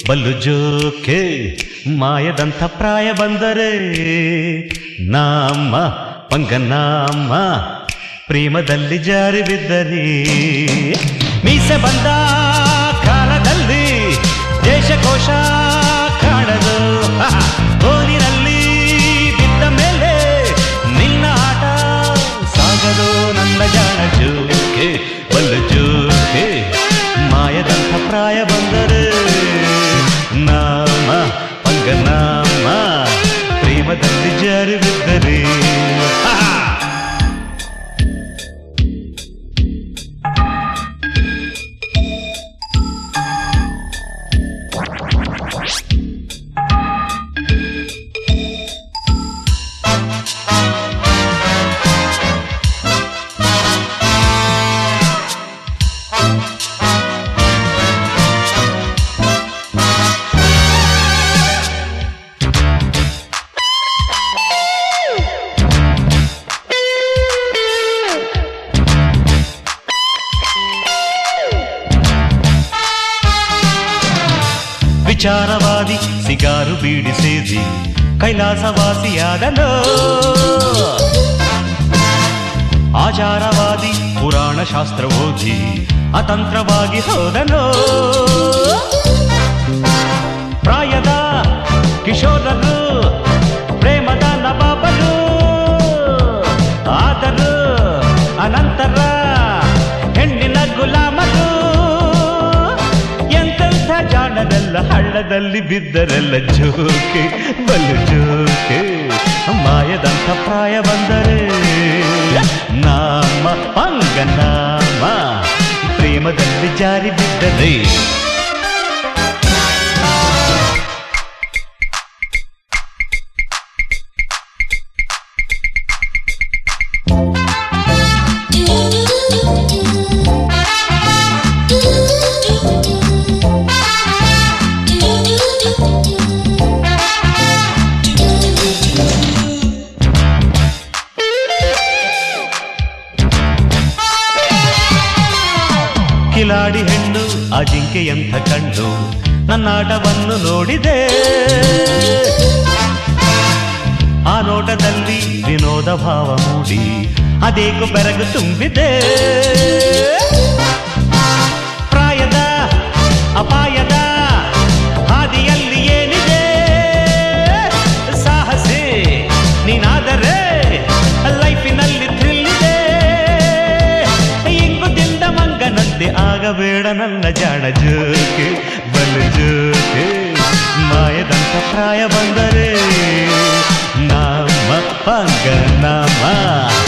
ಬಲ್ಲು ಜೋಕೆ ಮಾಯದಂಥ ಪ್ರಾಯ ಬಂದರೆ ನಾಮ ಪಂಗನಾಮ ಪ್ರೇಮದಲ್ಲಿ ಜಾರಿ ಬಿದ್ದರೆ ಮೀಸೆ ಬಂದ ಕಾಲದಲ್ಲಿ ದೇಶಕೋಶ ಕಾಣದು ಓನಿನಲ್ಲಿ ಬಿದ್ದ ಮೇಲೆ ನಿನ್ನ ಆಟ ಸಾಗದು ನನ್ನ ಜಾಣ ಜೋಕೆ ಬಲ್ಲು ಜೋಕೆ ಮಾಯದಂಥ ಪ್ರಾಯ ಬಂದರೆ ನಾಮ ಪಂಗನಾಮ ಪ್ರೇಮದಲ್ಲಿ ಜಾರಿ ಬಿದ್ದರೆ ಹಾ ವಿಚಾರವಾದಿ ಸಿಗಾರು ಬೀಡಿ ಸೇದಿ ಕೈಲಾಸವಾಸಿಯಾದನು ಆಚಾರವಾದಿ ಪುರಾಣ ಶಾಸ್ತ್ರ ಓದಿ ಅತಂತ್ರವಾಗಿ ಹೋದನು ಪ್ರಾಯದ ಕಿಶೋರರು ಪ್ರೇಮದ ನವಾಬರು ಆದರು ಅನಂತರ ಹೆಣ್ಣಿನ ಗುಲಾಮರು ಎಂತೆಂಥ ಜಾಣರೆಲ್ಲ ಹಳ್ಳದಲ್ಲಿ ಬಿದ್ದರೆಲ್ಲ ಜೋಕೆ ಬಲು ಜೋಕೆ ಮಾಯದಂಥ ಪ್ರಾಯ ಬಂದರೆ ನಾಮ ಪಂಗನಾಮ ಪ್ರೇಮದಲ್ಲಿ ಜಾರಿ ಬಿದ್ದರೆ ಕಿಲಾಡಿ ಹೆಣ್ಣು ಅಜಿಂಕೆಯಂಥ ಕಣ್ಣು ನನ್ನಾಟವನ್ನು ನೋಡಿದೆ ಆ ನೋಟದಲ್ಲಿ ವಿನೋದ ಭಾವ ಮೂಡಿ ಅದೇಕು ಬೆರಗು ತುಂಬಿದೆ ಪ್ರಾಯದ ಅಪಾಯದ ಹಾದಿಯಲ್ಲಿ ಏನಿದೆ ಸಾಹಸಿ ನೀನಾದರೆ ಲೈಫಿನಲ್ಲಿ ಥ್ರಿಲ್ ಇದೆ ಇಂಗುದಿಂದ ಮಂಗನಂತೆ ಆಗಬೇಡ ನನ್ನ ಜಾಣ ಜೋಕೆ ಬಲು ಜೋಕೆ ಮಾಯದಂತ ಪ್ರಾಯ ಬಂದರೆ ನಾಮ ಪಂಗ ನಾಮ